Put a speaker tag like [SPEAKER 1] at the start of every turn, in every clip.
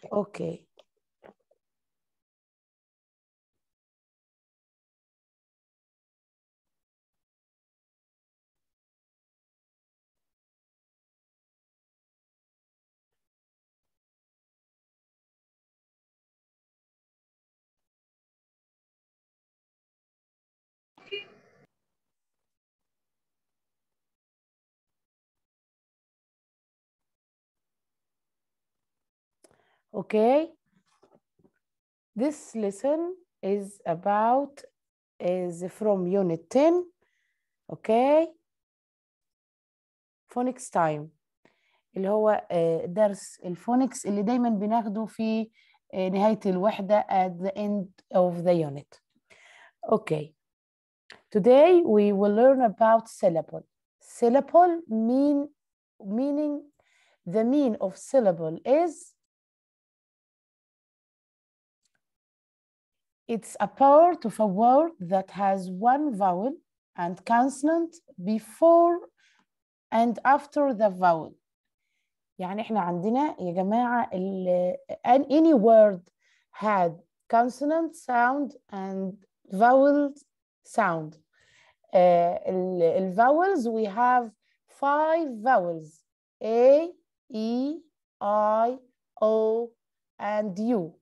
[SPEAKER 1] اوكي Okay. This lesson is about is from unit 10. Okay. Phonics time اللي هو آه، درس الفونكس اللي دايما بناخده في آه، نهاية الوحدة at the end of the unit. Okay. Today we will learn about syllable. Syllable mean meaning the mean of syllable is It's a part of a word that has one vowel and consonant before and after the vowel. يعني احنا عندنا يا جماعة ال an- any word had consonant sound and vowel sound. Uh, ال ال vowels we have five vowels A, E, I, O, and U.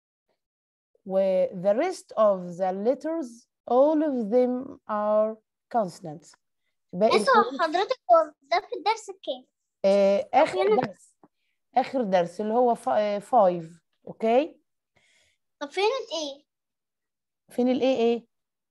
[SPEAKER 1] where the rest of the letters all of them are consonants باقي
[SPEAKER 2] اسمع
[SPEAKER 1] الحروف
[SPEAKER 2] حضرتك هو ده في الدرس الكام؟
[SPEAKER 1] آه، اخر
[SPEAKER 2] فين-
[SPEAKER 1] درس اخر درس اللي هو 5 اوكي
[SPEAKER 2] طب في يونت ايه؟
[SPEAKER 1] فين الاي ايه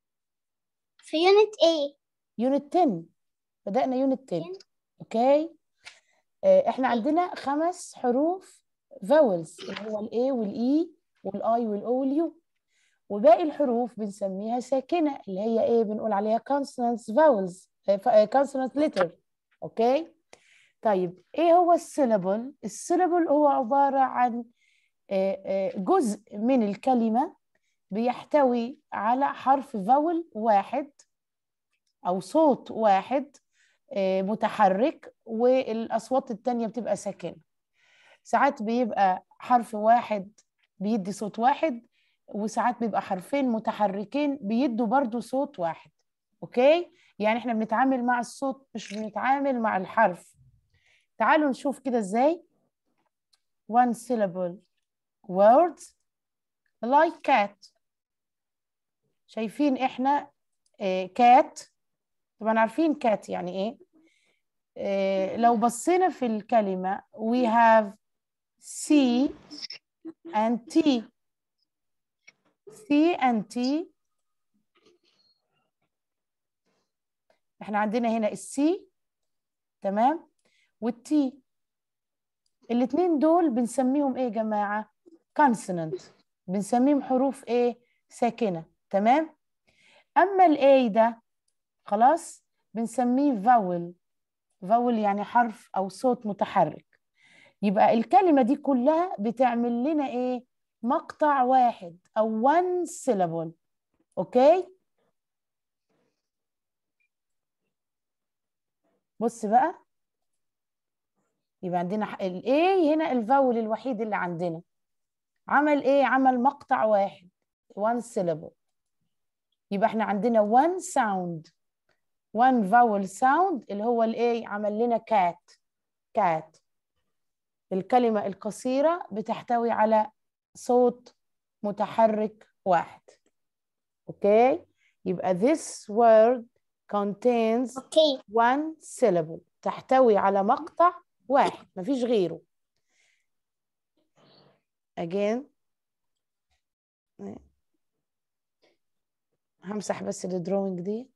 [SPEAKER 2] في يونت ايه؟
[SPEAKER 1] يونت 10 بدأنا يونت 10
[SPEAKER 2] يونت-
[SPEAKER 1] اوكي آه، احنا عندنا خمس حروف فاولز اللي هو الاي والاي والاي والاو واليو وباقي الحروف بنسميها ساكنة اللي هي ايه بنقول عليها consonants vowels آه، ف- آه، consonant letter اوكي طيب ايه هو السيلابل السيلابل هو عبارة عن آه، آه، جزء من الكلمة بيحتوي على حرف فاول واحد أو صوت واحد آه، متحرك والأصوات التانية بتبقى ساكنة ساعات بيبقى حرف واحد بيدي صوت واحد وساعات بيبقى حرفين متحركين بيدوا برضو صوت واحد اوكي يعني احنا بنتعامل مع الصوت مش بنتعامل مع الحرف تعالوا نشوف كده ازاي one syllable words like cat شايفين احنا كات طبعا عارفين كات يعني ايه آه، لو بصينا في الكلمة we have C and T C and T احنا عندنا هنا السي تمام والتي الاتنين دول بنسميهم ايه يا جماعة consonant بنسميهم حروف ايه ساكنة تمام اما الاي ده خلاص بنسميه vowel vowel يعني حرف او صوت متحرك يبقى الكلمة دي كلها بتعمل لنا ايه مقطع واحد او one syllable اوكي بص بقى يبقى عندنا الاي هنا الفاول الوحيد اللي عندنا عمل ايه عمل مقطع واحد one syllable يبقى احنا عندنا one sound one vowel sound اللي هو الايه عمل لنا cat cat الكلمة القصيرة بتحتوي على صوت متحرك واحد اوكي يبقى this word contains
[SPEAKER 2] اوكي
[SPEAKER 1] one syllable تحتوي على مقطع واحد مفيش غيره again همسح بس الدروينج دي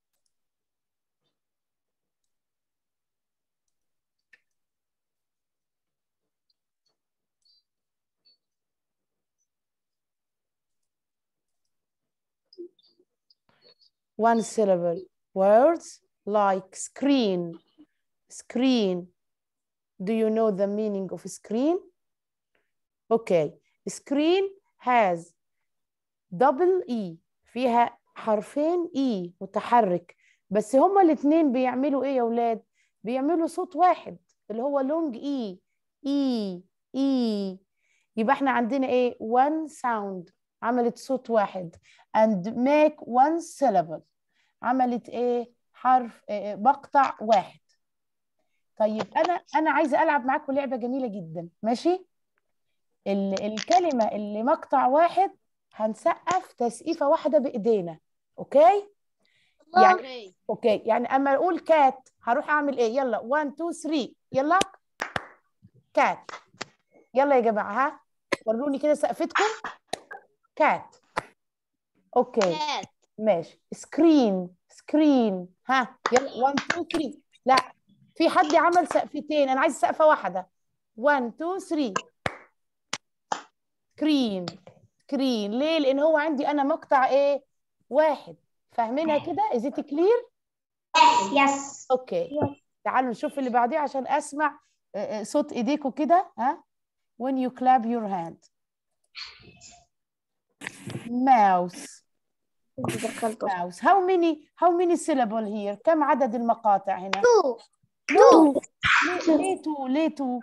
[SPEAKER 1] one syllable words like screen screen do you know the meaning of screen okay screen has double e فيها حرفين e متحرك بس هما الاثنين بيعملوا ايه يا اولاد بيعملوا صوت واحد اللي هو long e e e يبقى احنا عندنا ايه one sound عملت صوت واحد and make one syllable عملت ايه حرف إيه مقطع واحد طيب انا انا عايزه العب معاكم لعبه جميله جدا ماشي ال- الكلمه اللي مقطع واحد هنسقف تسقيفه واحده بايدينا اوكي يعني اوكي يعني اما اقول كات هروح اعمل ايه يلا 1 2 3 يلا كات يلا يا جماعه ها وروني كده سقفتكم كات اوكي
[SPEAKER 2] كات
[SPEAKER 1] ماشي سكرين سكرين ها يلا 1 2 3 لا في حد عمل سقفتين انا عايز سقفه واحده 1 2 3 سكرين سكرين ليه لان هو عندي انا مقطع ايه واحد فاهمينها كده از ات كلير
[SPEAKER 2] يس
[SPEAKER 1] اوكي تعالوا نشوف اللي بعديه عشان اسمع آه، آه، صوت ايديكم كده ها when you clap your hand mouse mouse how many how many syllable here كم عدد المقاطع هنا
[SPEAKER 2] تو
[SPEAKER 1] no ليه ليه تو ليه تو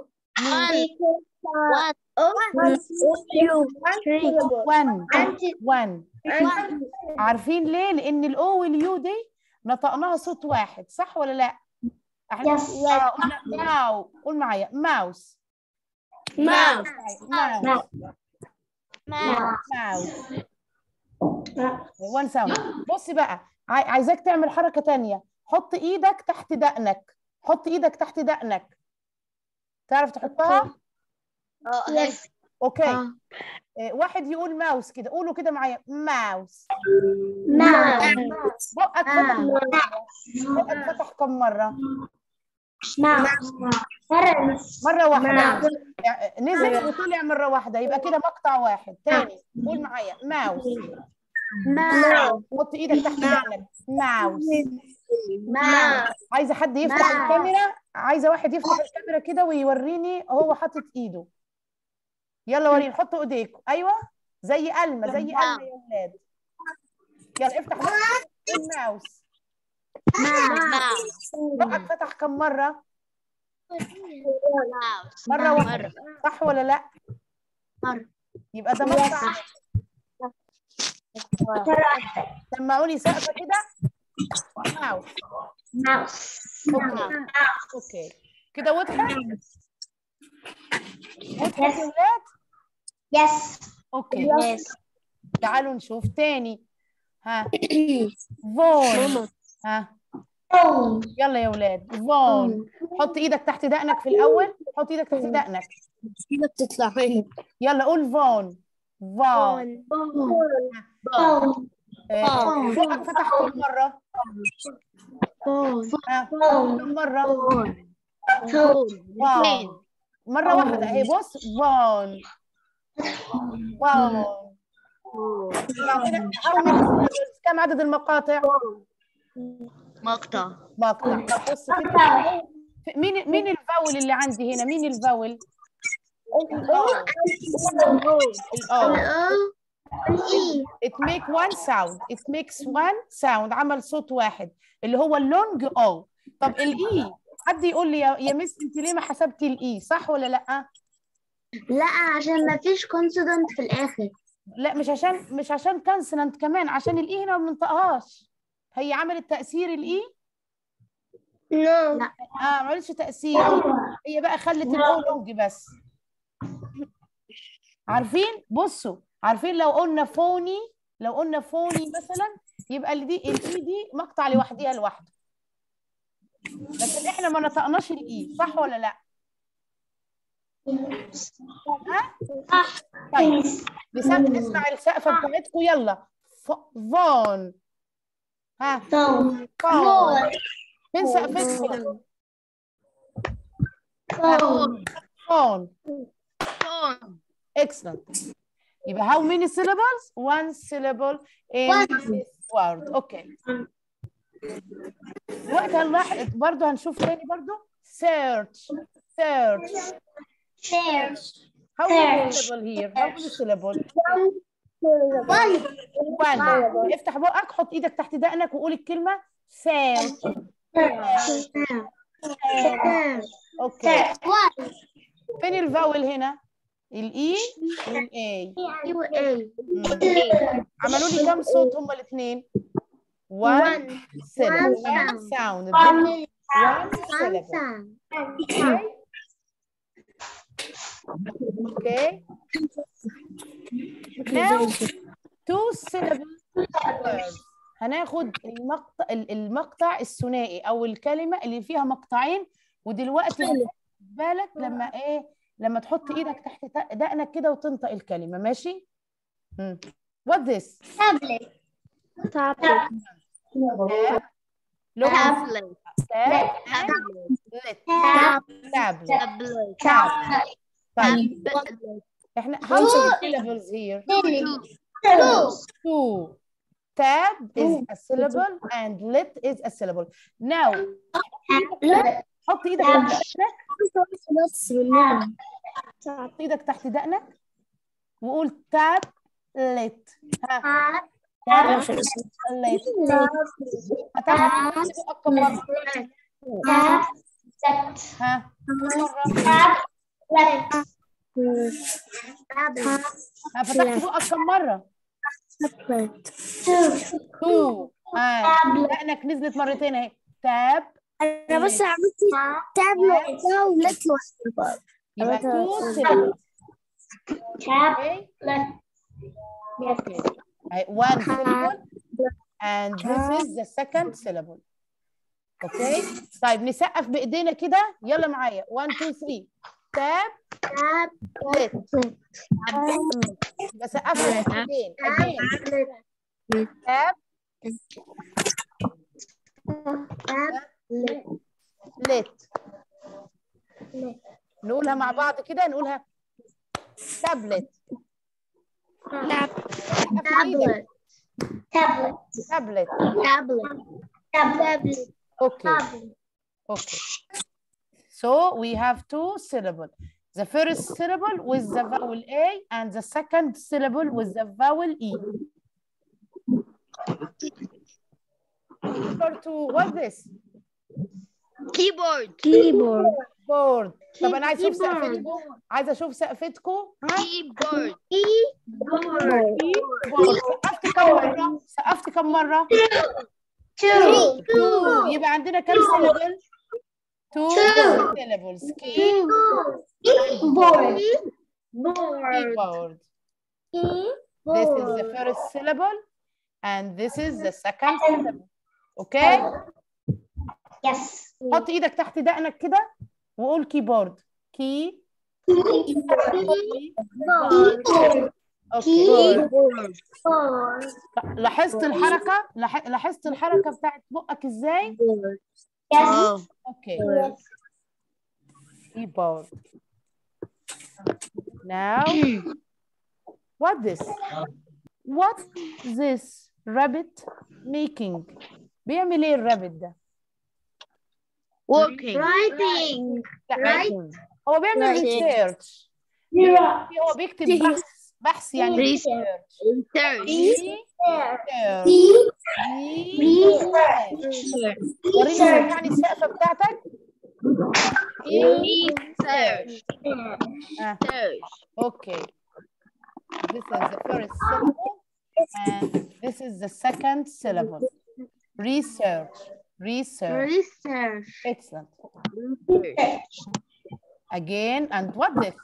[SPEAKER 1] one one عارفين ليه لان الاو واليو دي نطقناها صوت واحد صح ولا لا احنا
[SPEAKER 2] Yes.
[SPEAKER 1] آه، قلنا ماو قول معايا ماوس
[SPEAKER 2] Mouse.
[SPEAKER 1] ماوس ماوس وان ساوند بص بقى عاي- عايزاك تعمل حركة تانية حط ايدك تحت دقنك حط ايدك تحت دقنك تعرف تحطها
[SPEAKER 2] يس
[SPEAKER 1] اوكي آه، واحد يقول ماوس كده قولوا كده معايا ماوس
[SPEAKER 2] Mouse.
[SPEAKER 1] بقك فتح بقك فتح كم مرة مرة واحدة يعني نزل وطلع مرة واحدة يبقى كده مقطع واحد تاني قول معايا ماوس حط ايدك تحت دقنك ماوس عايزة حد يفتح الكاميرا عايزة واحد يفتح الكاميرا كده ويوريني هو حاطط ايده يلا وريني حطوا ايديكم ايوه زي قلمة زي قلمة يا ولاد يلا افتح بقك الماوس بقك فتح كم مرة مرة واحدة صح ولا لا
[SPEAKER 2] مرة.
[SPEAKER 1] يبقى ده مقطع سمعوني سقفة كده ماوس اوكي اوكي كده وضحت وضحت يا ولاد
[SPEAKER 2] يس
[SPEAKER 1] اوكي تعالوا نشوف تاني ها فون ها يلا يا ولاد فون حط ايدك تحت دقنك في الاول حط ايدك تحت دقنك
[SPEAKER 2] كده بتطلع هنا
[SPEAKER 1] يلا قول فون فون آه، بقك فتح كم مرة ها كم مرة فون مرة واحدة اهي بص فون فون يعطينا how many syllables؟ كم عدد المقاطع
[SPEAKER 2] مقطع
[SPEAKER 1] مقطع طب بص كده مين مين الفاول اللي عندي هنا مين الفاول الأو it make one sound it makes one sound عمل صوت واحد اللي هو اللونج او طب الاي حد يقول لي يا يا مس انت ليه ما حسبتي الاي صح ولا لا
[SPEAKER 2] لا عشان ما فيش كونسونانت في الاخر
[SPEAKER 1] لا مش عشان مش عشان كونسونانت كمان عشان الاي هنا ما بننطقهاش هي عملت تاثير الاي
[SPEAKER 2] نو
[SPEAKER 1] اه ما عملتش تاثير هي بقى خلت الاو لونج بس عارفين بصوا عارفين لو قلنا فوني لو قلنا فوني مثلا يبقى اللي دي الاي دي مقطع لوحديها لوحده لكن احنا ما نطقناش الاي صح ولا لا ها طيب نسمع نسمع السقفه بتاعتكم يلا ف- فون ها فون فين سقفتكم فون excellent يبقى how many syllables one syllable in this word okay وقت هنلاحظ برضه هنشوف تاني برضه search search how many syllable here how many syllable one افتح بقك حط ايدك تحت دقنك وقول الكلمة search اوكي فين الفاول هنا الاي والاي
[SPEAKER 2] يو اي
[SPEAKER 1] عملوا لي كام صوت هما الاثنين one syllable
[SPEAKER 2] One
[SPEAKER 1] one sound
[SPEAKER 2] One
[SPEAKER 1] one syllable
[SPEAKER 2] sound.
[SPEAKER 1] okay now two syllable words هناخد المقطع المقطع الثنائي او الكلمه اللي فيها مقطعين ودلوقتي خد بالك لما ايه لما تحط ايدك تحت دقنك كده وتنطق الكلمه ماشي مم. what this
[SPEAKER 2] Tablet.
[SPEAKER 1] tab look
[SPEAKER 2] Tablet.
[SPEAKER 1] tab and lit tablet
[SPEAKER 2] Tablet.
[SPEAKER 1] tab طيب احنا how many syllables here
[SPEAKER 2] Two.
[SPEAKER 1] two tab is a syllable and lit is a syllable now حط ايدك تحت دقنك حط ايدك تحت دقنك وقول تاب ليت ها تاب ليت هتاخد بقك كم مرة ها كم مرة ها فتحت بقك كم مرة تو ها دقنك نزلت مرتين اهي تاب
[SPEAKER 3] انا بس عملت تاب لوحدها ولت لوحدها
[SPEAKER 1] يبقى تو syllables okay okay أهي one syllable and this is the second syllable okay طيب نسقف بايدينا كده يلا معايا 1 2 3 تاب lit بس سقفنا بايدين again تاب lit نقولها مع بعض كده نقولها تابلت
[SPEAKER 2] Tablet. Tablet.
[SPEAKER 1] تابلت
[SPEAKER 2] Tablet. Tablet.
[SPEAKER 1] okay okay so we have two syllable the first syllable with the vowel a and the second syllable with the vowel e Number two, what's this?
[SPEAKER 2] Keyboard.
[SPEAKER 3] كيبورد
[SPEAKER 1] board طب انا عايز اشوف
[SPEAKER 2] Keyboard.
[SPEAKER 1] سقفتكم عايزه اشوف سقفتكم ها
[SPEAKER 2] Keyboard. Keyboard.
[SPEAKER 1] board سقفت كم مره سقفت كم مره
[SPEAKER 2] Two.
[SPEAKER 1] two يبقى عندنا كم syllable two syllables key
[SPEAKER 2] Keyboard. Board.
[SPEAKER 1] keyboard this is the first syllable and this is the second syllable okay
[SPEAKER 2] Yes.
[SPEAKER 1] حط ايدك تحت دقنك كده وقول كيبورد كي
[SPEAKER 2] Keyboard.
[SPEAKER 1] اوكي
[SPEAKER 2] Keyboard.
[SPEAKER 1] لاحظت الحركه لاح- لاحظت الحركه بتاعت بقك ازاي
[SPEAKER 2] Yes.
[SPEAKER 1] اوكي keyboard now what this what this rabbit making بيعمل ايه الرابت ده
[SPEAKER 2] Working. Writing.
[SPEAKER 1] لا،
[SPEAKER 2] Right.
[SPEAKER 1] هو بيعمل
[SPEAKER 3] Writing.
[SPEAKER 1] ريسيرش هو بيكتب بحث بحث يعني ريسيرش وريني سمعني السقفه بتاعتك آه. Okay. This is the first syllable and this is the second syllable. Research. Research.
[SPEAKER 2] Research.
[SPEAKER 1] Excellent. Again, and what this?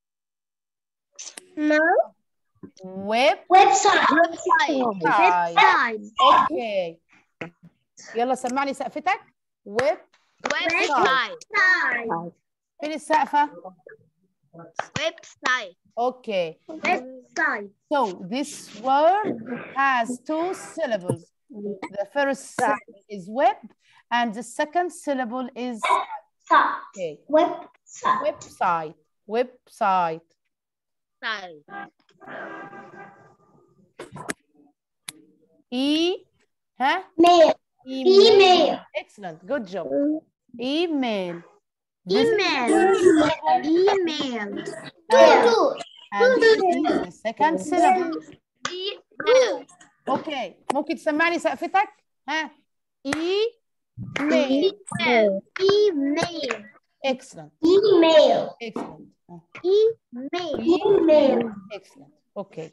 [SPEAKER 2] No.
[SPEAKER 1] Web
[SPEAKER 2] Website. Website.
[SPEAKER 1] site.
[SPEAKER 2] Website.
[SPEAKER 1] Okay. يلا سمعني سقفتك. Web
[SPEAKER 2] Website.
[SPEAKER 1] فين السقفة؟
[SPEAKER 2] Website.
[SPEAKER 1] Okay.
[SPEAKER 2] Website.
[SPEAKER 1] So this word has two syllables. The first syllable is web and the second syllable is okay.
[SPEAKER 2] Website.
[SPEAKER 1] website. Website. E, huh?
[SPEAKER 2] Mail.
[SPEAKER 1] Email.
[SPEAKER 2] Email.
[SPEAKER 1] Excellent. Good job. Email. This is
[SPEAKER 2] Email.
[SPEAKER 1] the syllable
[SPEAKER 2] Email.
[SPEAKER 1] and- and this is the second syllable.
[SPEAKER 2] Email.
[SPEAKER 1] Okay. ممكن تسمعني سقفتك؟ ها؟ E, mail.
[SPEAKER 2] Email. Email.
[SPEAKER 1] excellent
[SPEAKER 2] Email.
[SPEAKER 1] excellent آه،
[SPEAKER 2] Email. Email.
[SPEAKER 1] excellent okay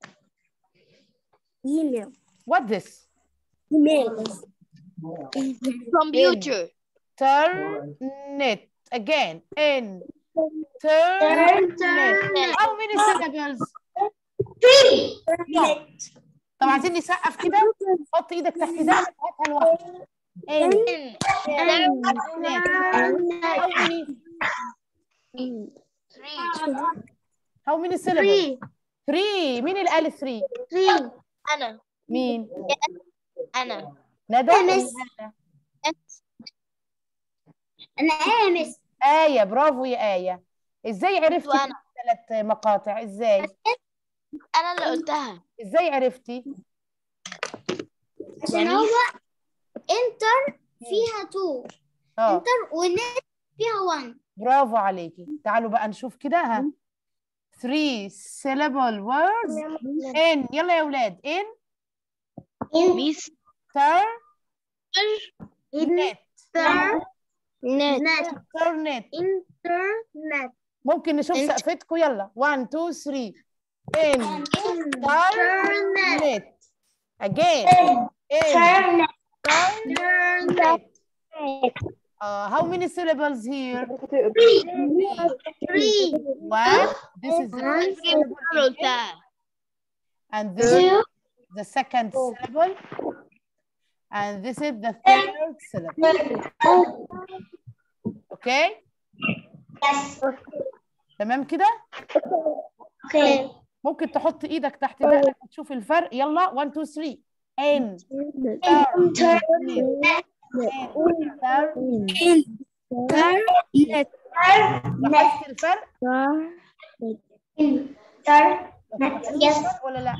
[SPEAKER 3] Email.
[SPEAKER 1] what this
[SPEAKER 3] Email.
[SPEAKER 4] Computer.
[SPEAKER 1] internet again internet
[SPEAKER 2] Internet.
[SPEAKER 1] how many syllables
[SPEAKER 2] Three.
[SPEAKER 1] no طب عايزين نسقف كده حط ايدك تحت ده هاتها لوحدك internet how many
[SPEAKER 4] Three.
[SPEAKER 1] how many syllables
[SPEAKER 2] Three.
[SPEAKER 1] three مين اللي قال three
[SPEAKER 2] Three.
[SPEAKER 4] أنا
[SPEAKER 1] مين
[SPEAKER 4] أنا
[SPEAKER 1] ندى
[SPEAKER 2] أنس.
[SPEAKER 1] ولا
[SPEAKER 2] أنا آمس.
[SPEAKER 1] آية برافو يا آية ازاي عرفتي
[SPEAKER 4] وأنا.
[SPEAKER 1] ثلاث مقاطع ازاي
[SPEAKER 4] أنا اللي قلتها
[SPEAKER 1] ازاي عرفتي
[SPEAKER 2] عشان هو انتر فيها تو
[SPEAKER 1] اه
[SPEAKER 2] انتر ونت فيها وان
[SPEAKER 1] برافو عليكي تعالوا بقى نشوف كده ها three syllable words in يلا يا ولاد in
[SPEAKER 4] ميس
[SPEAKER 1] ter
[SPEAKER 2] انتر
[SPEAKER 1] net
[SPEAKER 2] نت
[SPEAKER 1] internet
[SPEAKER 2] انترنت
[SPEAKER 1] ممكن نشوف
[SPEAKER 4] إنت-
[SPEAKER 1] سقفتكم يلا 1 2 3 in
[SPEAKER 2] انترنت
[SPEAKER 1] internet again in
[SPEAKER 2] انترنت
[SPEAKER 1] internet uh, how many syllables here
[SPEAKER 2] three
[SPEAKER 1] one this is the first
[SPEAKER 4] أنا اللي
[SPEAKER 1] syllable in in,
[SPEAKER 4] قلتها
[SPEAKER 1] and this is the second syllable and this is the third syllable okay
[SPEAKER 2] yes
[SPEAKER 1] تمام كده
[SPEAKER 2] okay
[SPEAKER 1] ممكن تحط ايدك تحت ده تشوف الفرق يلا 1 2 3 ان
[SPEAKER 3] Internet.
[SPEAKER 1] لاحظت الفرق
[SPEAKER 2] انترنت yes
[SPEAKER 1] ولا لا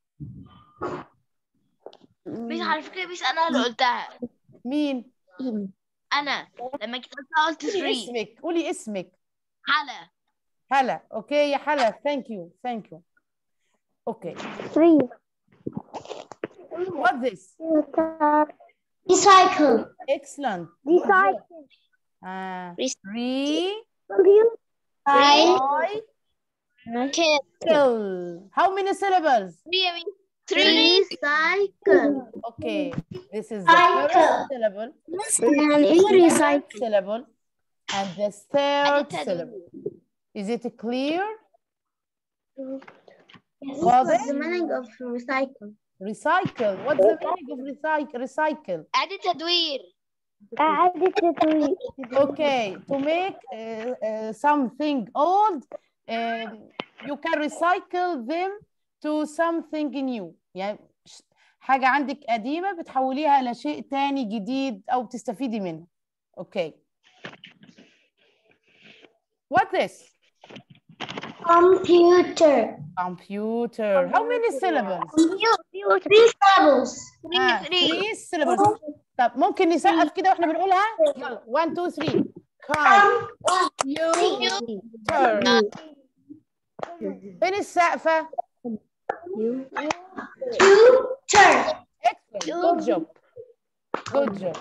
[SPEAKER 4] ميس على فكرة ميس أنا اللي قلتها
[SPEAKER 1] مين
[SPEAKER 4] أنا لما جيت قلتها قلت
[SPEAKER 1] قولي
[SPEAKER 4] 3
[SPEAKER 1] اسمك قولي اسمك
[SPEAKER 4] حلا
[SPEAKER 1] هلا اوكي يا هلا ثانك يو ثانك يو اوكي
[SPEAKER 3] Three.
[SPEAKER 1] what this
[SPEAKER 2] recycle
[SPEAKER 1] excellent
[SPEAKER 3] Recycle.
[SPEAKER 1] uh,
[SPEAKER 4] Rec-
[SPEAKER 1] re
[SPEAKER 2] I
[SPEAKER 4] كان
[SPEAKER 1] kill how many syllables
[SPEAKER 4] 3 يا ميس 3
[SPEAKER 2] recycle
[SPEAKER 1] okay this is the first
[SPEAKER 2] Cycle.
[SPEAKER 1] syllable
[SPEAKER 3] يعني ايه
[SPEAKER 1] second
[SPEAKER 3] recycle?
[SPEAKER 1] syllable and the third
[SPEAKER 4] قالتها
[SPEAKER 1] syllable is it clear
[SPEAKER 2] What's the meaning of recycle?
[SPEAKER 1] recycle what's the meaning of recycle recycle
[SPEAKER 4] إعادة تدوير
[SPEAKER 3] إعادة تدوير.
[SPEAKER 1] okay to make uh, uh, something old um, you can recycle them to something new يعني ش- حاجة عندك قديمة بتحوليها لشيء تاني جديد أو بتستفيدي منه okay what is
[SPEAKER 2] Computer.
[SPEAKER 1] computer how many syllables
[SPEAKER 2] Three syllables.
[SPEAKER 1] آه,
[SPEAKER 4] 3
[SPEAKER 1] three syllables طب ممكن نسقف كده واحنا بنقولها يلا 1 2 3 computer فين السقفة
[SPEAKER 2] Computer.
[SPEAKER 1] Excellent. Good job. Good job.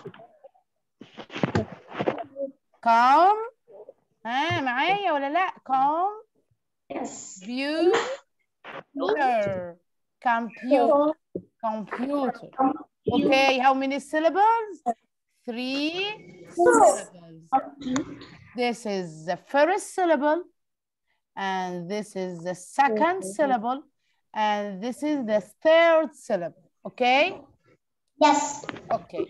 [SPEAKER 1] Come. ها معايا ولا لا؟ Come.
[SPEAKER 2] Yes.
[SPEAKER 1] Computer. Computer. Computer. Okay, how many syllables? Three syllables. This is the first syllable, and this is the second syllable, and this is the third syllable. Okay?
[SPEAKER 2] Yes.
[SPEAKER 1] Okay.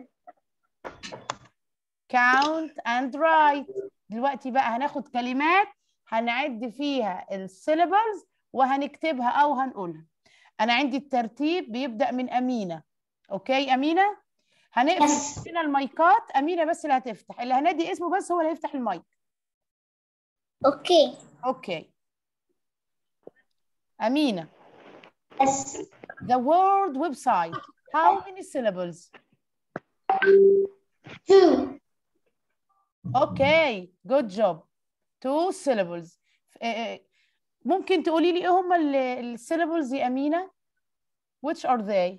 [SPEAKER 1] Count and write. دلوقتي بقى هناخد كلمات هنعد فيها السيلابلز وهنكتبها أو هنقولها. أنا عندي الترتيب بيبدأ من أمينة. أوكي أمينة؟ هنقفل
[SPEAKER 2] Yes.
[SPEAKER 1] هنا المايكات أمينة بس اللي هتفتح، اللي هنادي اسمه بس هو اللي هيفتح المايك.
[SPEAKER 2] Okay.
[SPEAKER 1] أوكي. أمينة.
[SPEAKER 2] Yes.
[SPEAKER 1] The word website. How many syllables?
[SPEAKER 2] Two.
[SPEAKER 1] اوكي جود جوب تو syllables آه، آه، ممكن تقولي لي ايه هم السيلابلز يا امينه which are they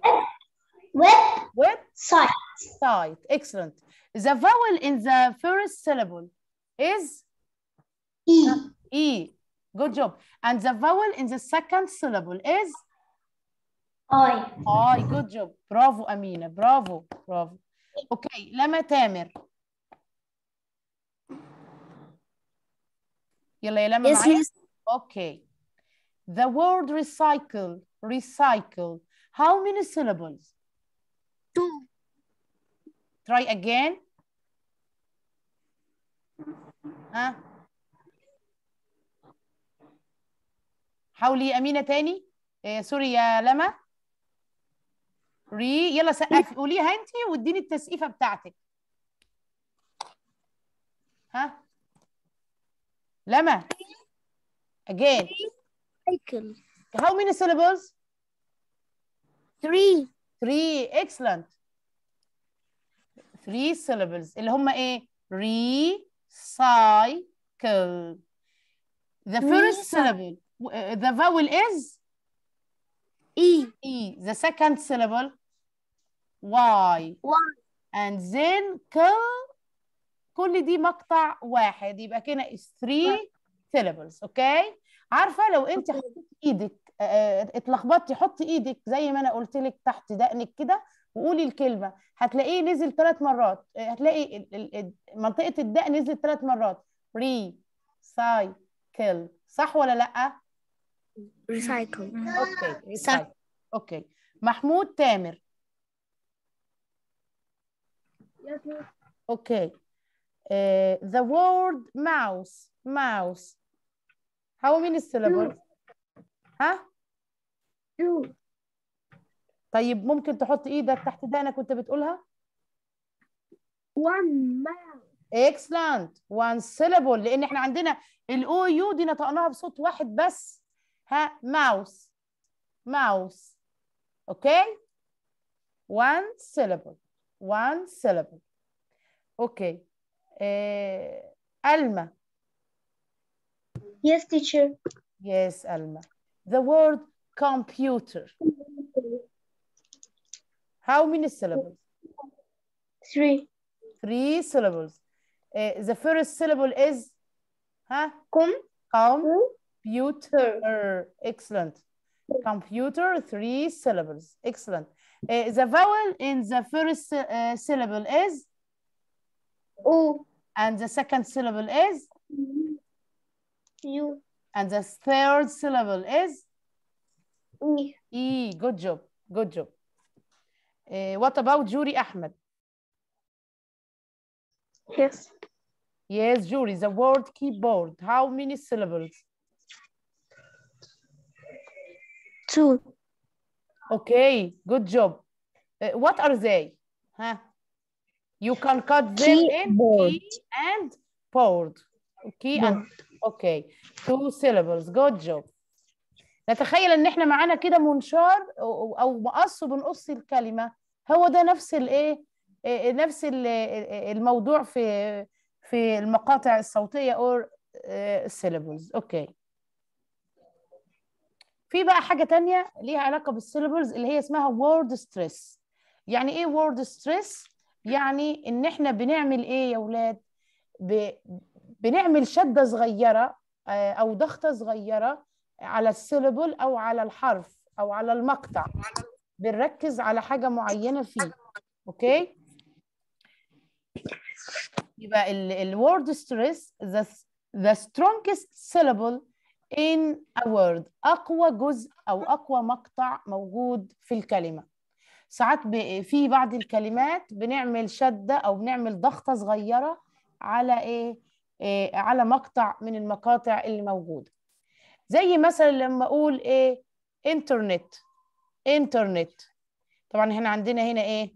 [SPEAKER 2] Web
[SPEAKER 1] web
[SPEAKER 2] site.
[SPEAKER 1] site excellent the vowel in the first syllable is
[SPEAKER 2] E.
[SPEAKER 1] E. Good job. And the vowel in the second syllable is
[SPEAKER 2] I.
[SPEAKER 1] I. Good job. برافو أمينة. برافو. برافو. Okay. لما تامر. يلا يا لما
[SPEAKER 3] Yes,
[SPEAKER 1] معايا.
[SPEAKER 3] miss.
[SPEAKER 1] Okay. The word recycle. Recycle. How many syllables?
[SPEAKER 3] Two.
[SPEAKER 1] Try again. ها حاولي يا أمينة تاني إيه سوري يا لما ري يلا سقفي قوليها انت واديني التسقيفة بتاعتك ها لما again
[SPEAKER 3] Cycle.
[SPEAKER 1] how many syllables
[SPEAKER 3] Three.
[SPEAKER 1] three excellent three syllables اللي هم ايه recycle the first
[SPEAKER 3] Recycle.
[SPEAKER 1] syllable uh, the vowel is
[SPEAKER 3] E.
[SPEAKER 1] E the second syllable Y
[SPEAKER 3] Y.
[SPEAKER 1] and then kill كل دي مقطع واحد يبقى كده is three syllables اوكي عارفه لو انت حطيت ايدك آه، آه، اتلخبطتي حطي ايدك زي ما انا قلت لك تحت دقنك كده وقولي الكلمه هتلاقيه نزل ثلاث مرات آه، هتلاقي ال- ال- ال- منطقه الدقن نزلت ثلاث مرات ري ساي كيل صح ولا لا
[SPEAKER 3] Recycle.
[SPEAKER 1] اوكي
[SPEAKER 3] صح.
[SPEAKER 1] recycle. اوكي محمود تامر اوكي uh, the word mouse mouse how many syllables ها
[SPEAKER 3] Two.
[SPEAKER 1] طيب ممكن تحط ايدك تحت دقنك وانت بتقولها
[SPEAKER 3] One mouse.
[SPEAKER 1] excellent one syllable لان احنا عندنا الاو يو دي نطقناها بصوت واحد بس ها mouse mouse اوكي one syllable one syllable اوكي آه، ألمة
[SPEAKER 2] Yes, teacher.
[SPEAKER 1] yes ألمة the word computer how many syllables
[SPEAKER 2] Three.
[SPEAKER 1] three syllables uh, the first syllable is huh
[SPEAKER 2] Com.
[SPEAKER 1] computer excellent computer three syllables excellent Uh, the vowel in the first uh, syllable is
[SPEAKER 2] O.
[SPEAKER 1] and the second syllable is
[SPEAKER 2] U.
[SPEAKER 1] and the third syllable is
[SPEAKER 2] E.
[SPEAKER 1] e good job good job Uh, what about Juri Ahmed
[SPEAKER 2] Yes.
[SPEAKER 1] yes Juri the word keyboard how many syllables
[SPEAKER 3] Two.
[SPEAKER 1] Okay, good job. Uh, what are they? Huh? You can cut them
[SPEAKER 3] Keyboard.
[SPEAKER 1] in key and board. Key and okay. Two syllables. Good job. نتخيل ان احنا معانا كده منشار او أو مقص وبنقص الكلمه هو ده نفس الايه إيه، نفس ال- الموضوع في في المقاطع الصوتيه or آه، syllables اوكي في بقى حاجة تانية ليها علاقة بالسيلابلز اللي هي اسمها word stress يعني ايه word stress؟ يعني ان احنا بنعمل ايه يا ولاد؟ ب... بنعمل شدة صغيرة آه، او ضغطة صغيرة على السيلابل او على الحرف او على المقطع بنركز على حاجة معينة فيه اوكي؟ يبقى ال ال word stress the, the strongest syllable in a word أقوى جزء أو أقوى مقطع موجود في الكلمة ساعات ب- في بعض الكلمات بنعمل شدة أو بنعمل ضغطة صغيرة على إيه؟ إيه على مقطع من المقاطع اللي موجودة زي مثلا لما أقول إيه إنترنت إنترنت طبعا هنا عندنا هنا إيه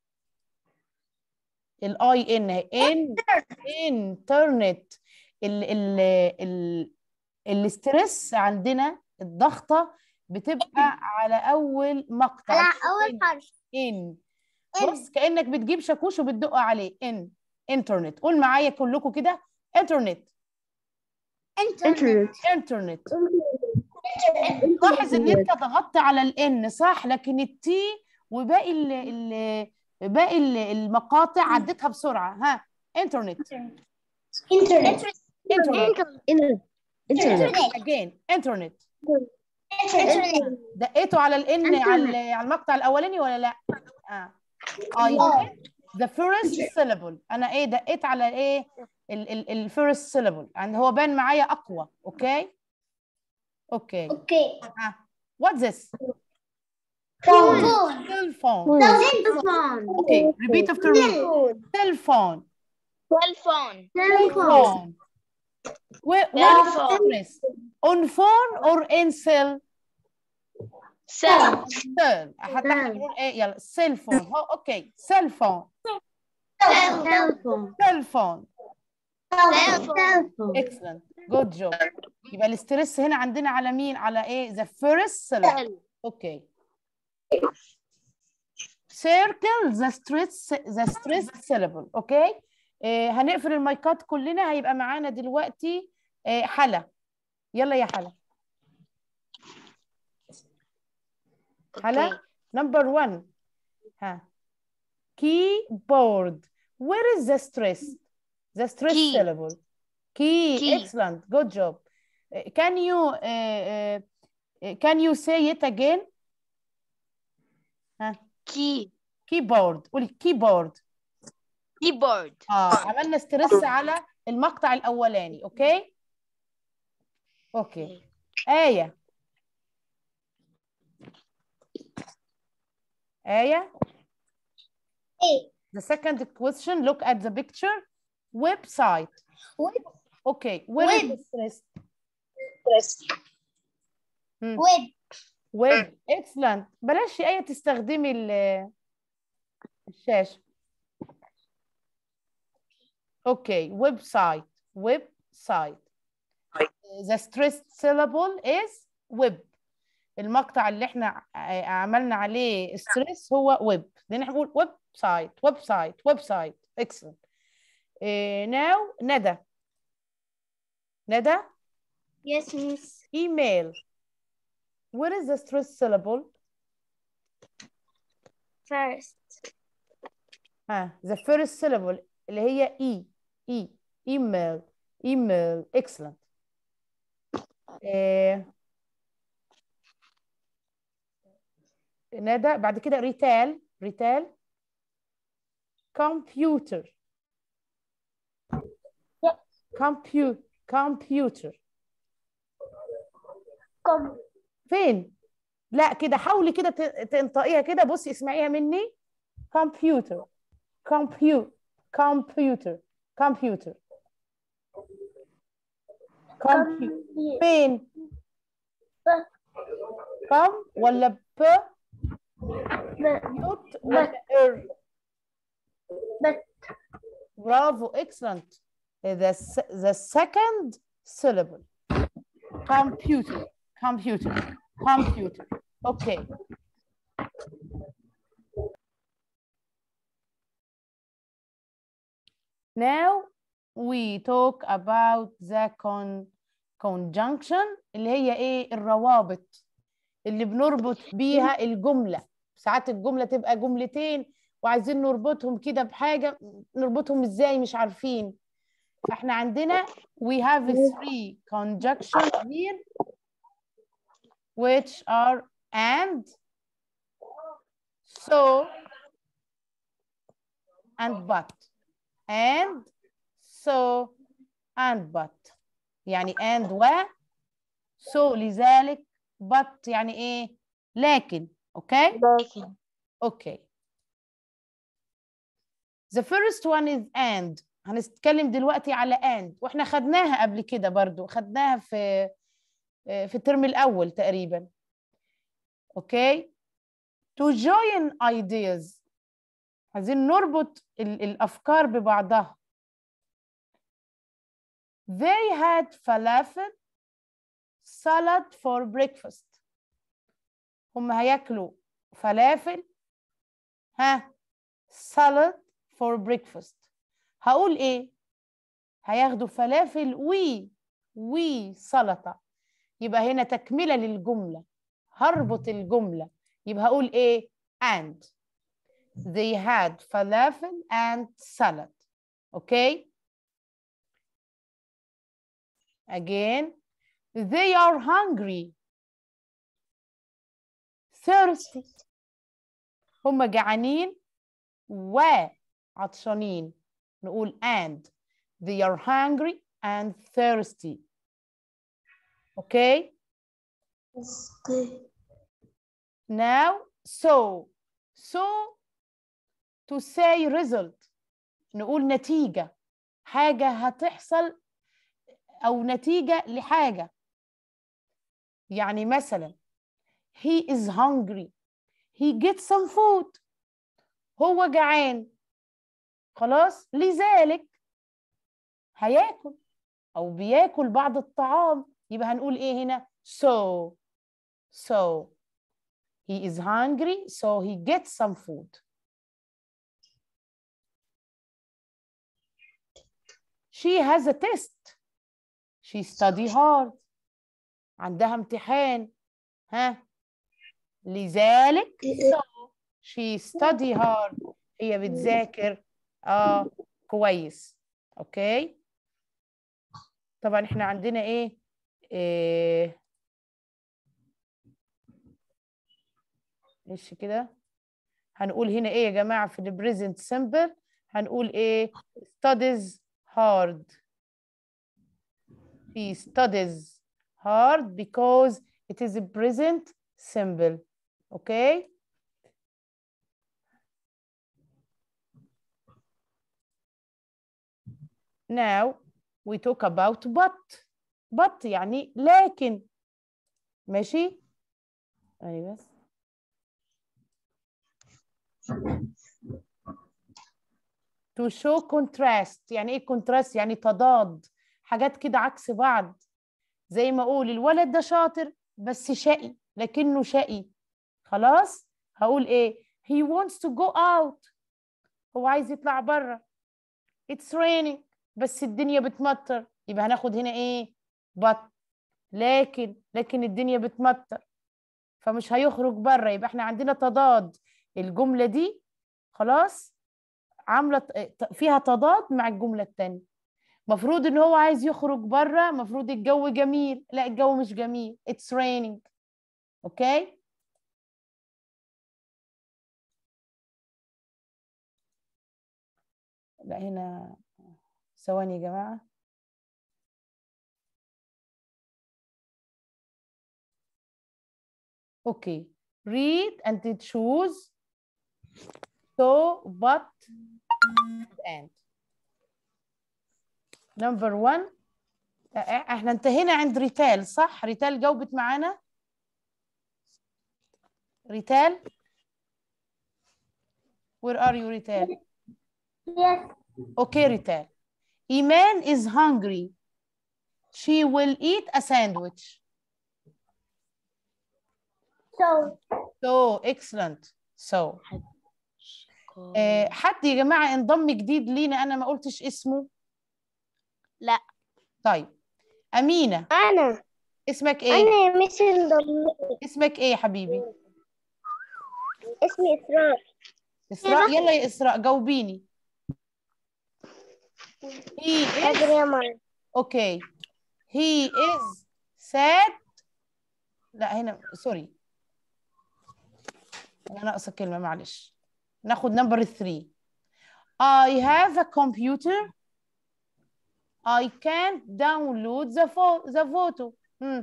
[SPEAKER 1] الاي ان ان انترنت ال ال ال الاسترس عندنا الضغطه بتبقى على اول مقطع
[SPEAKER 2] على أول حرف.
[SPEAKER 1] ان بص كانك بتجيب شاكوش وبتدق عليه ان انترنت قول معايا كلكم كده انترنت
[SPEAKER 2] Internet.
[SPEAKER 1] انترنت لاحظ ان انت ضغطت على الان صح لكن التي وباقي ال ال باقي ال- المقاطع عديتها بسرعه ها انترنت
[SPEAKER 3] internet
[SPEAKER 1] internet
[SPEAKER 3] internet
[SPEAKER 1] again internet
[SPEAKER 3] internet
[SPEAKER 1] دقيتوا على الان على ال- على المقطع الاولاني ولا لا اه I hit the first syllable انا ايه دقيت على ايه ال ال ال first syllable يعني هو بان معايا اقوى اوكي اوكي
[SPEAKER 3] اوكي
[SPEAKER 1] ها what's this
[SPEAKER 3] phone
[SPEAKER 1] cell phone
[SPEAKER 2] telephone
[SPEAKER 1] okay repeat after me cell phone
[SPEAKER 4] cell phone
[SPEAKER 2] telephone
[SPEAKER 1] phone where, where is
[SPEAKER 4] Cell phone.
[SPEAKER 1] stress? on phone or in cell
[SPEAKER 4] cell
[SPEAKER 1] cell حتى احنا
[SPEAKER 2] Cell.
[SPEAKER 1] بنقول ايه يلا cell phone هو اوكي cell phone
[SPEAKER 2] telephone
[SPEAKER 1] cell phone
[SPEAKER 2] telephone
[SPEAKER 1] excellent good job يبقى الاسترس هنا عندنا على مين على ايه the first syllable
[SPEAKER 4] cell
[SPEAKER 1] اوكي circle the stress the stress syllable اوكي إيه هنقفل المايكات كلنا هيبقى معانا دلوقتي إيه حلا يلا يا حلا حلا
[SPEAKER 4] Okay.
[SPEAKER 1] number one ها keyboard where is the stress the stress
[SPEAKER 4] Key.
[SPEAKER 1] syllable key,
[SPEAKER 4] Key.
[SPEAKER 1] excellent good job Uh, can you uh, uh, uh, can you say it again ها
[SPEAKER 4] key
[SPEAKER 1] keyboard قولي keyboard
[SPEAKER 4] keyboard
[SPEAKER 1] اه عملنا ستريس على المقطع الاولاني اوكي اوكي آية آية
[SPEAKER 3] ايه
[SPEAKER 1] The second question, look at the picture. Website.
[SPEAKER 3] Web.
[SPEAKER 1] Okay, where is
[SPEAKER 3] Web.
[SPEAKER 1] the stress? Hmm.
[SPEAKER 3] ويب
[SPEAKER 1] Web. Excellent. بلاش يا آية تستخدمي ال- الشاشة. Okay, website. Website. The stressed syllable is web. المقطع اللي احنا ع- عملنا عليه ستريس هو ويب لان احنا بنقول ويب سايت ويب سايت ويب سايت اكسلنت ناو ندى ندى
[SPEAKER 3] يس ميس
[SPEAKER 1] email where is the stress syllable
[SPEAKER 3] فيرست
[SPEAKER 1] ها the first syllable اللي هي e e email email excellent آه، ندى بعد كده ريتال ريتال كمبيوتر كمبيوتر كمبيوتر
[SPEAKER 3] كم
[SPEAKER 1] فين لا كده حاولي كده ت- تنطقيها كده بصي اسمعيها مني كمبيوتر كمبيوتر كمبيوتر كمبيوتر كمبيوتر فين كم ولا ب بيوت ولا ار برافو اكسلنت the s- the second syllable computer computer computer okay now we talk about the con conjunction اللي هي ايه الروابط اللي بنربط بيها الجملة ساعات الجملة تبقى جملتين وعايزين نربطهم كده بحاجة نربطهم ازاي مش عارفين فاحنا عندنا we have three conjunctions here which are and so and but and so and but يعني and و so لذلك but يعني ايه لكن اوكي
[SPEAKER 4] لكن
[SPEAKER 1] اوكي the first one is and هنتكلم دلوقتي على and واحنا خدناها قبل كده برضو خدناها في في الترم الاول تقريبا اوكي to join ideas عايزين نربط ال- الافكار ببعضها they had falafel salad for breakfast هم هياكلوا فلافل ها salad for breakfast هقول ايه هياخدوا فلافل وي وي سلطة يبقى هنا تكملة للجملة هربط الجملة يبقى هقول ايه and they had falafel and salad okay again they are hungry thirsty هم جعانين وعطشانين نقول and they are hungry and thirsty okay now so so to say result نقول نتيجة حاجة هتحصل أو نتيجة لحاجة يعني مثلا he is hungry he gets some food هو جعان خلاص لذلك هياكل أو بياكل بعض الطعام يبقى هنقول إيه هنا so so he is hungry so he gets some food she has a test she study hard عندها امتحان ها لذلك so she study hard هي بتذاكر اه كويس اوكي طبعا احنا عندنا ايه, إيه ايش كده هنقول هنا ايه يا جماعه في البريزنت سمبل هنقول ايه studies hard he studies hard because it is a present simple okay now we talk about but but يعني لكن ماشي ايوه بس to show contrast يعني ايه contrast يعني تضاد حاجات كده عكس بعض زي ما اقول الولد ده شاطر بس شقي لكنه شقي خلاص هقول ايه he wants to go out هو عايز يطلع بره it's raining بس الدنيا بتمطر يبقى هناخد هنا ايه but لكن لكن الدنيا بتمطر فمش هيخرج بره يبقى احنا عندنا تضاد الجملة دي خلاص عاملة فيها تضاد مع الجملة التانية مفروض ان هو عايز يخرج بره مفروض الجو جميل لا الجو مش جميل it's raining اوكي لا هنا ثواني يا جماعة اوكي read and choose so but and number one احنا انتهينا عند ريتال صح ريتال جاوبت معانا ريتال where are you ريتال
[SPEAKER 3] Yes.
[SPEAKER 1] okay ريتال Iman is hungry she will eat a sandwich
[SPEAKER 3] So,
[SPEAKER 1] so excellent so آه، حد يا جماعة انضم جديد لينا أنا ما قلتش اسمه
[SPEAKER 4] لا.
[SPEAKER 1] طيب أمينة
[SPEAKER 3] أنا
[SPEAKER 1] اسمك إيه؟
[SPEAKER 3] أنا يا مس انضم-
[SPEAKER 1] اسمك إيه يا حبيبي؟
[SPEAKER 3] اسمي إسراء
[SPEAKER 1] إسراء يلا يا إسراء جاوبيني he
[SPEAKER 3] حاضر
[SPEAKER 1] is
[SPEAKER 3] يا ماما
[SPEAKER 1] okay he is sad لا هنا سوري أنا ناقصة كلمة معلش ناخد نمبر 3 I have a computer I can't download the, pho- the photo hmm.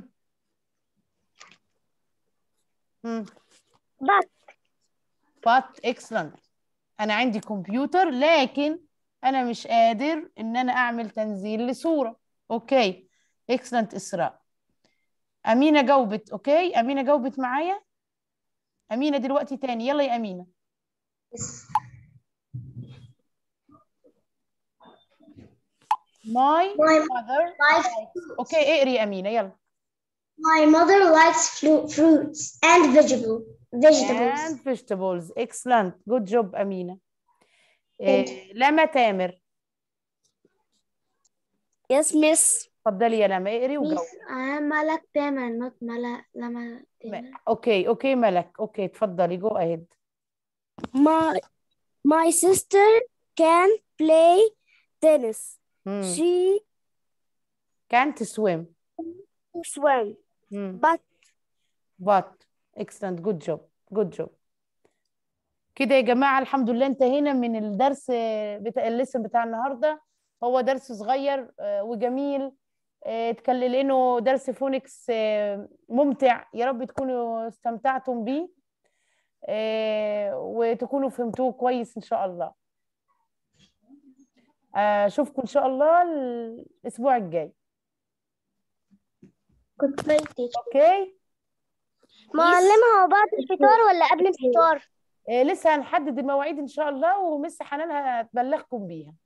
[SPEAKER 1] Hmm.
[SPEAKER 3] but
[SPEAKER 1] but excellent أنا عندي كمبيوتر لكن أنا مش قادر إن أنا أعمل تنزيل لصورة أوكي excellent إسراء أمينة جاوبت أوكي أمينة جاوبت معايا أمينة دلوقتي تاني يلا يا أمينة My
[SPEAKER 2] My
[SPEAKER 1] mother
[SPEAKER 2] likes
[SPEAKER 1] أوكي اقري يا أمينة يلا
[SPEAKER 2] my mother likes flu- fruits and vegetable vegetables.
[SPEAKER 1] and vegetables excellent good job أمينة إيه لما تامر
[SPEAKER 3] yes miss
[SPEAKER 1] اتفضلي يا لما اقري
[SPEAKER 2] Miss,
[SPEAKER 1] وجاوبي
[SPEAKER 2] I am Malak Tamer, not Mala Lama Tamer.
[SPEAKER 1] اوكي اوكي ملك اوكي اتفضلي جو اهيد
[SPEAKER 3] my my sister can play tennis
[SPEAKER 1] مم.
[SPEAKER 3] she
[SPEAKER 1] can't swim
[SPEAKER 3] swim
[SPEAKER 1] مم.
[SPEAKER 3] but
[SPEAKER 1] but excellent good job good job كده يا جماعة الحمد لله انتهينا من الدرس بتاع الليسن بتاع النهاردة هو درس صغير آه، وجميل آه، اتكلم لانه درس فونكس آه، ممتع يا رب تكونوا استمتعتم بيه آه، وتكونوا فهمتوه كويس ان شاء الله آه، اشوفكم ان شاء الله الاسبوع الجاي
[SPEAKER 2] Goodbye, teacher.
[SPEAKER 1] اوكي
[SPEAKER 3] معلمة هو بعد الفطار ولا قبل الفطار؟
[SPEAKER 1] آه، لسه هنحدد المواعيد ان شاء الله ومس حنان هتبلغكم بيها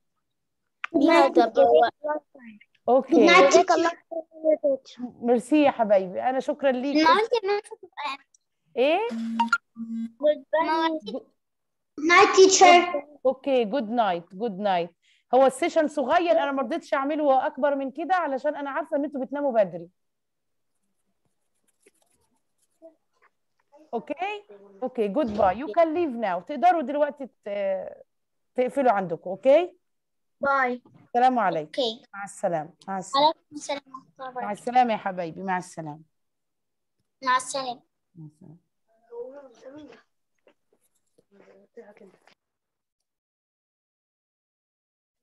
[SPEAKER 1] اوكي
[SPEAKER 2] Good night,
[SPEAKER 3] جزاك
[SPEAKER 2] teacher.
[SPEAKER 3] الله خير يا teacher.
[SPEAKER 1] ميرسي يا حبايبي انا شكرا ليك ايه
[SPEAKER 2] Good night, teacher.
[SPEAKER 1] اوكي جود نايت جود نايت هو السيشن صغير انا ما رضيتش اعمله اكبر من كده علشان انا عارفه ان انتوا بتناموا بدري اوكي اوكي جود باي يو كان ليف ناو تقدروا دلوقتي ت- تقفلوا عندكم اوكي
[SPEAKER 2] Bye.
[SPEAKER 1] السلام عليكم
[SPEAKER 2] Okay.
[SPEAKER 1] مع السلامه مع السلامه
[SPEAKER 2] عليكم السلام ورحمة الله
[SPEAKER 1] مع
[SPEAKER 2] وبركاته.
[SPEAKER 1] السلامه يا حبايبي مع السلامه
[SPEAKER 2] مع السلامة.
[SPEAKER 1] مع السلامه